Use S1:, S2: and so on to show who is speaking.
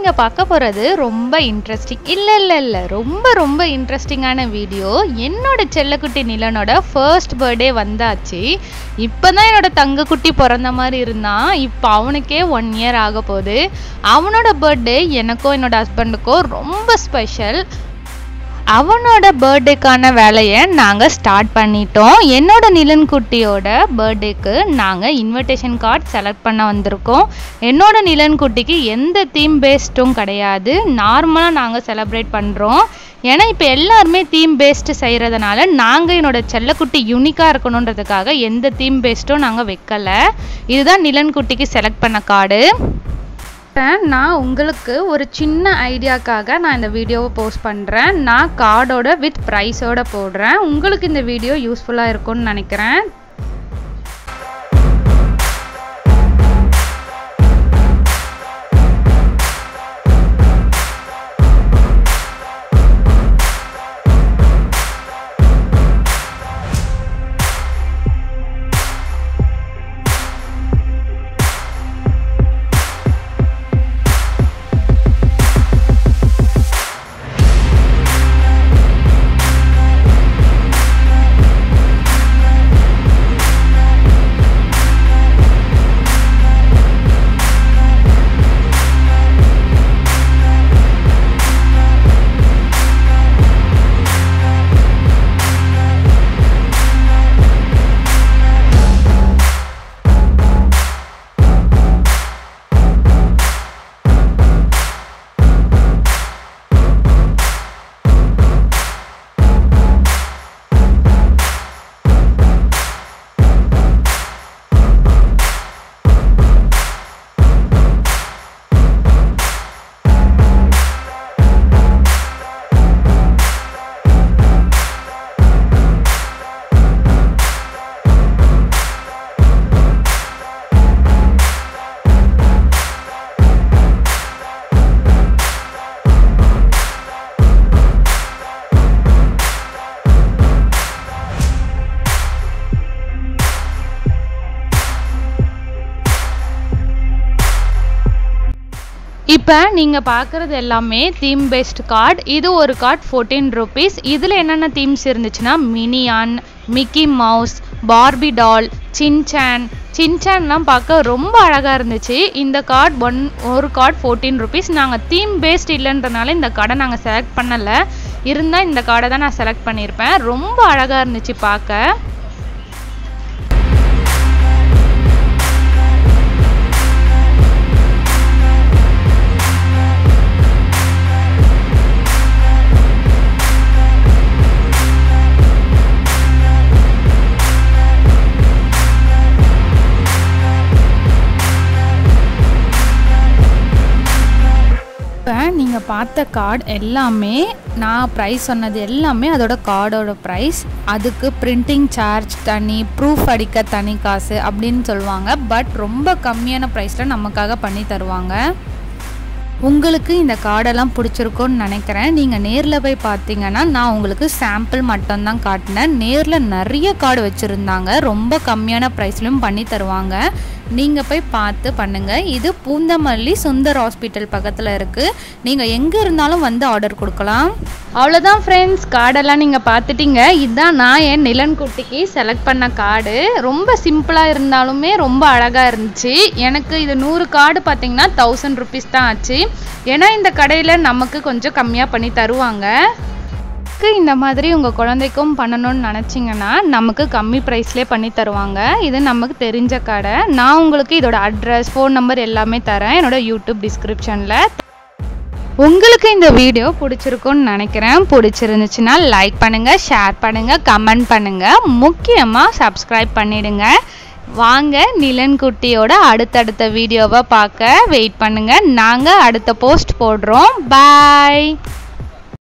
S1: நீங்கள் பார்க்க போகிறது ரொம்ப இன்ட்ரெஸ்டிங் இல்லை இல்லை இல்லை ரொம்ப ரொம்ப இன்ட்ரெஸ்டிங்கான வீடியோ என்னோட செல்லக்குட்டி நிலனோட ஃபர்ஸ்ட் பர்த்டே வந்தாச்சு இப்போ தான் என்னோட தங்கக்குட்டி பிறந்த மாதிரி இருந்தான் இப்போ அவனுக்கே ஒன் இயர் ஆக போகுது அவனோட பர்த்டே எனக்கும் என்னோட ஹஸ்பண்டுக்கும் ரொம்ப ஸ்பெஷல் அவனோட பர்த்டேக்கான வேலையை நாங்கள் ஸ்டார்ட் பண்ணிட்டோம் என்னோட நிலன் குட்டியோட பர்த்டேக்கு நாங்கள் இன்விடேஷன் கார்டு செலக்ட் பண்ண வந்திருக்கோம் என்னோட நிலன் குட்டிக்கு எந்த தீம் பேஸ்டும் கிடையாது நார்மலாக நாங்கள் செலிப்ரேட் பண்ணுறோம் ஏன்னா இப்போ எல்லாருமே தீம் பேஸ்டு செய்கிறதுனால நாங்கள் என்னோட செல்லக்குட்டி யூனிக்காக இருக்கணுன்றதுக்காக எந்த தீம் பேஸ்ட்டும் நாங்கள் வைக்கலை இதுதான் நிலன் குட்டிக்கு செலக்ட் பண்ண கார்டு நான் உங்களுக்கு ஒரு சின்ன ஐடியாக்காக நான் இந்த வீடியோவை போஸ்ட் பண்ணுறேன் நான் கார்டோட வித் ப்ரைஸோட போடுறேன் உங்களுக்கு இந்த வீடியோ யூஸ்ஃபுல்லாக இருக்கும்னு நினைக்கிறேன் இப்போ நீங்கள் பார்க்குறது எல்லாமே தீம் பேஸ்ட் கார்டு இது ஒரு கார்டு ஃபோர்டீன் ருபீஸ் இதில் என்னென்ன தீம்ஸ் இருந்துச்சுன்னா minion mickey mouse barbie doll Shinchan சின்சான்லாம் பார்க்க ரொம்ப அழகாக இருந்துச்சு இந்த கார்டு ஒன் ஒரு கார்டு ஃபோர்டீன் ருபீஸ் நாங்கள் தீம் பேஸ்ட் இல்லைன்றனால இந்த கார்டை நாங்கள் செலக்ட் பண்ணலை இருந்தால் இந்த கார்டை தான் நான் செலக்ட் பண்ணியிருப்பேன் ரொம்ப அழகாக இருந்துச்சு பார்க்க இப்போ நீங்கள் பார்த்த கார்டு எல்லாமே நான் ப்ரைஸ் சொன்னது எல்லாமே அதோட கார்டோட ப்ரைஸ் அதுக்கு பிரிண்டிங் சார்ஜ் தனி ப்ரூஃப் அடிக்க தனி காசு அப்படின்னு சொல்லுவாங்க பட் ரொம்ப கம்மியான ப்ரைஸில் நமக்காக பண்ணி தருவாங்க உங்களுக்கு இந்த கார்டெல்லாம் பிடிச்சிருக்கும்னு நினைக்கிறேன் நீங்கள் நேரில் போய் பார்த்தீங்கன்னா நான் உங்களுக்கு சாம்பிள் மட்டும்தான் காட்டினேன் நேரில் நிறைய கார்டு வச்சுருந்தாங்க ரொம்ப கம்மியான ப்ரைஸ்லையும் பண்ணி தருவாங்க நீங்கள் போய் பார்த்து பண்ணுங்கள் இது பூந்தமல்லி சுந்தர் ஹாஸ்பிட்டல் பக்கத்தில் இருக்குது நீங்கள் எங்கே இருந்தாலும் வந்து ஆர்டர் கொடுக்கலாம் அவ்வளோதான் ஃப்ரெண்ட்ஸ் கார்டெல்லாம் நீங்கள் பார்த்துட்டீங்க இதுதான் நான் என் நிலன் குட்டிக்கு செலக்ட் பண்ண கார்டு ரொம்ப சிம்பிளாக இருந்தாலுமே ரொம்ப அழகாக இருந்துச்சு எனக்கு இது நூறு கார்டு பார்த்தீங்கன்னா தௌசண்ட் ருபீஸ் தான் ஆச்சு ஏன்னா இந்த கடையில் நமக்கு கொஞ்சம் கம்மியாக பண்ணி தருவாங்க இந்த மாதிரி உங்கள் குழந்தைக்கும் பண்ணணும்னு நினச்சிங்கன்னா நமக்கு கம்மி ப்ரைஸ்லேயே பண்ணி தருவாங்க இது நமக்கு தெரிஞ்ச கடை நான் உங்களுக்கு இதோட அட்ரஸ் ஃபோன் நம்பர் எல்லாமே தரேன் என்னோட யூடியூப் டிஸ்கிரிப்ஷனில் உங்களுக்கு இந்த வீடியோ பிடிச்சிருக்கும்னு நினைக்கிறேன் பிடிச்சிருந்துச்சுன்னா லைக் பண்ணுங்கள் ஷேர் பண்ணுங்கள் கமெண்ட் பண்ணுங்கள் முக்கியமாக சப்ஸ்கிரைப் பண்ணிடுங்க வாங்க நிலன் குட்டியோட அடுத்தடுத்த வீடியோவை பார்க்க வெயிட் பண்ணுங்கள் நாங்கள் அடுத்த போஸ்ட் போடுறோம் பாய்